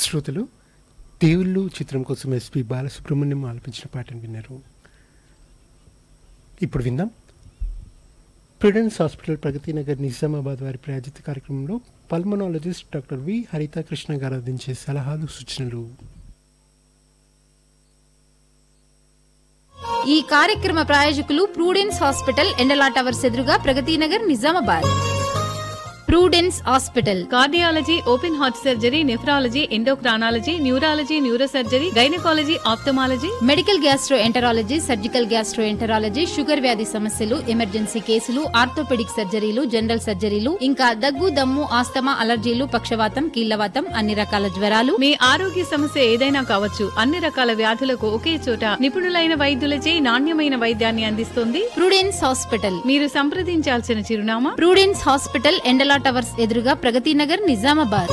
శ్రోతలు దేవుళ్ళు చిత్రం కోసం ఎస్పి బాలసుబ్రహ్మణ్యం ఆలపించిన పాటను విన్నారు ఇప్పుడు విందాం ప్రిడెన్స్ హాస్పిటల్ ప్రగతి నగర్ నిజామాబాద్ వారి ప్రాయోజిత కార్యక్రమంలో పల్మనాలజిస్ట్ డాక్టర్ వి హరిత కృష్ణ గారు అందించే సలహాలు సూచనలు ఈ కార్యక్రమ ప్రాయోజకులు ప్రూడెన్స్ హాస్పిటల్ ఎండలా టవర్స్ ఎదురుగా Pragathi Nagar Nizamabad Prudence hospital cardiology open heart surgery nephrology endocrinology neurology neurosurgery gynaecology ophthalmology medical gastroenterology surgical gastroenterology sugar వ్యాధి సమస్యలు ఎమర్జెన్సీ కేసులు ఆర్థోపెడిక్ సర్జరీలు జనరల్ సర్జరీలు ఇంకా దగ్గు దమ్ము ఆస్తమా అలర్జీలు పక్షవాతం కీళ్లవాతం అన్ని రకాల జ్వరాలు మీ ఆరోగ్య సమస్య ఏదైనా కావచ్చు అన్ని రకాల వ్యాధులకు ఒకే చోట నిపుణులైన వైద్యులచే నాణ్యమైన వైద్యాన్ని అందిస్తుంది ప్రూడెన్స్ హాస్పిటల్ మీరు సంప్రదించాల్సిన చిరునామా ప్రూడెన్స్ హాస్పిటల్ ఎండలా టవర్స్ ఎదురుగా ప్రగతి నగర్ నిజామాబాద్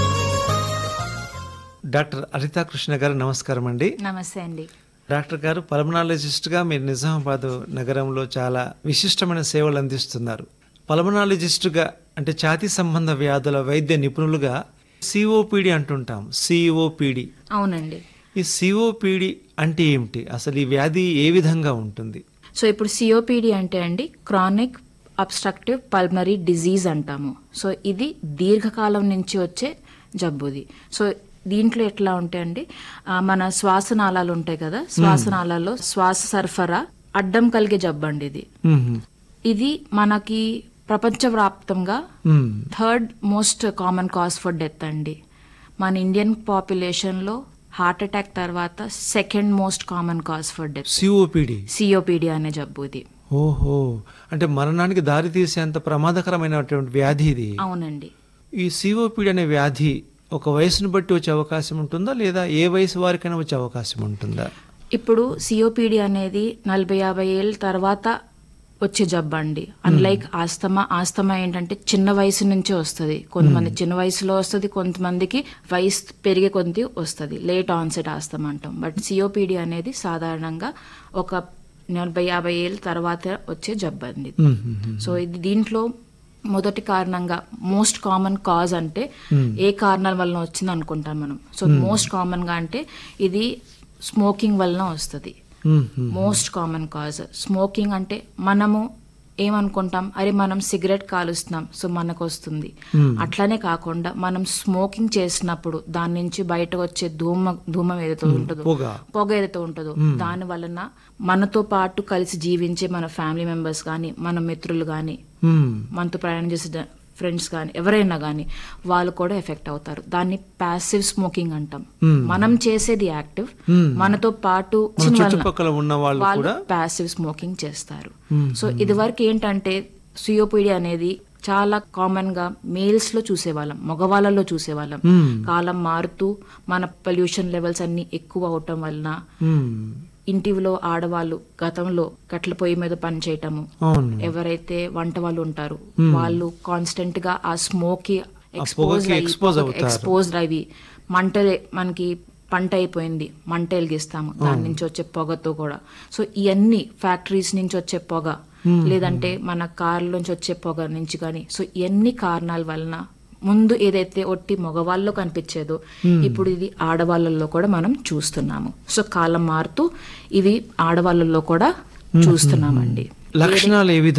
డాక్టర్ హరితా కృష్ణ గారు నమస్కారం అండి నమస్తే అండి డాక్టర్ గారు పల్మనాలజిస్ట్గా మీరు నిజామాబాద్ నగరంలో చాలా విశిష్టమైన సేవలు అందిస్తున్నారు పల్మనాలజిస్టుగా అంటే ఛాతీ సంబంధ వ్యాధుల వైద్య నిపుణులుగా సిఓపిడి అంటుంటాం సిఓపిడి అవునండి ఈ సిఓపిడి అంటే ఏమిటి అసలు ఈ వ్యాధి ఏ విధంగా ఉంటుంది సో ఇప్పుడు సిఓపిడి అంటే అండి క్రానిక్ అబ్స్ట్రక్టివ్ పల్మరీ డిజీజ్ అంటాము సో ఇది దీర్ఘకాలం నుంచి వచ్చే జబ్బుది సో దీంట్లో ఎట్లా ఉంటాయండి ఆ, మన శ్వాసనాళాలు ఉంటాయి కదా శ్వాసనాళాల్లో శ్వాస సరఫరా అడ్డం కలిగే జబ్బు అండి ఇది మ్మ్. ఇది మనకి ప్రపంచవ్యాప్తంగా మ్మ్. Third most common cause for death అండి మన ఇండియన్ పాపులేషన్లో హార్ట్ అటాక్ తర్వాత second most common cause for death COPD COPD అనే జబ్బు ఇది ఓహో అంటే మరణానికి దారి తీసేంత ప్రమాదకరమైనటువంటి వ్యాధి ఇది అవునండి ఈ సిఓపిడి అనే వ్యాధి ఒక వయసును బట్టి వచ్చే అవకాశం ఉంటుందా లేదా ఏ వయసు వారికైనా వచ్చే అవకాశం ఉంటుందా ఇప్పుడు సిఓపిడి అనేది నలభై యాభై ఏళ్ళ తర్వాత వచ్చే జబ్బు అండి అన్లైక్ ఆస్తమా ఆస్తమా ఏంటంటే చిన్న వయసు నుంచే వస్తుంది కొంతమంది చిన్న వయసులో వస్తుంది కొంతమందికి వయసు పెరిగే కొద్ది వస్తుంది లేట్ ఆన్సెట్ ఆస్తమా అంటాం బట్ సిఓపిడి అనేది సాధారణంగా ఒక నలభై యాభై ఏళ్ళ తర్వాత వచ్చే జబ్బు అండి ఇది. సో ఇది దీంట్లో మొదటి కారణంగా మోస్ట్ కామన్ కాజ్ అంటే ఏ కారణాల వలన వచ్చింది అనుకుంటాం మనం సో మోస్ట్ కామన్ గా అంటే ఇది స్మోకింగ్ వలన వస్తుంది మోస్ట్ కామన్ కాజ్ స్మోకింగ్ అంటే మనము ఏమనుకుంటాం అరే మనం సిగరెట్ కాలుస్తున్నాం సో మనకు వస్తుంది అట్లానే కాకుండా మనం స్మోకింగ్ చేసినప్పుడు దాని నుంచి బయట వచ్చే ధూమ ధూమం ఏదైతే ఉంటుందో పొగ. పొగ ఏదైతే ఉంటుందో దాని వలన మనతో పాటు కలిసి జీవించే మన ఫ్యామిలీ మెంబర్స్ కానీ మన మిత్రులు కానీ మ్మ్. మనతో ప్రయాణం చేసే ఫ్రెండ్స్ కానీ ఎవరైనా కానీ వాళ్ళు కూడా ఎఫెక్ట్ అవుతారు దాన్ని ప్యాసివ్ స్మోకింగ్ అంటాం మనం చేసేది యాక్టివ్ మనతో పాటు మన చిన్న వాళ్ళ- చుట్టుపక్కల ఉన్న వాళ్ళు వాళ్ళు కూడా ప్యాసివ్ స్మోకింగ్ చేస్తారు సో ఇది వరకు ఏంటంటే సిఓపిడి అనేది చాలా కామన్ గా మేల్స్ లో చూసేవాళ్ళం మగవాళ్ళలో చూసేవాళ్ళం కాలం మారుతూ మన పొల్యూషన్ లెవెల్స్ అన్ని ఎక్కువ అవటం వలన మ్మ్. ఇంటిలో ఆడవాళ్ళు గతంలో కట్ల పొయ్యి మీద పని చేయటము అవును ఎవరైతే వంట వాళ్ళు ఉంటారు వాళ్ళు కాన్స్టెంట్ గా ఆ స్మోక్ కి పొగకి expose అవుతారు. ఎక్స్పోజ్ అవి మంటలే మనకి పంట అయిపోయింది మంట వెలిగిస్తాము దాని నుంచి వచ్చే పొగతో కూడా సో ఇవన్నీ ఫ్యాక్టరీస్ నుంచి వచ్చే పొగ లేదంటే మన కార్ల నుంచి వచ్చే పొగ నుంచి కానీ సో ఇవన్నీ కారణాల వలన ముందు ఏదైతే ఒట్టి మగవాళ్ళలో కనిపించేదో ఇప్పుడు ఇది ఆడవాళ్ళల్లో కూడా మనం చూస్తున్నాము సో కాలం మారుతూ ఇవి ఆడవాళ్ళల్లో కూడా చూస్తున్నామండి లక్షణాలు ఏ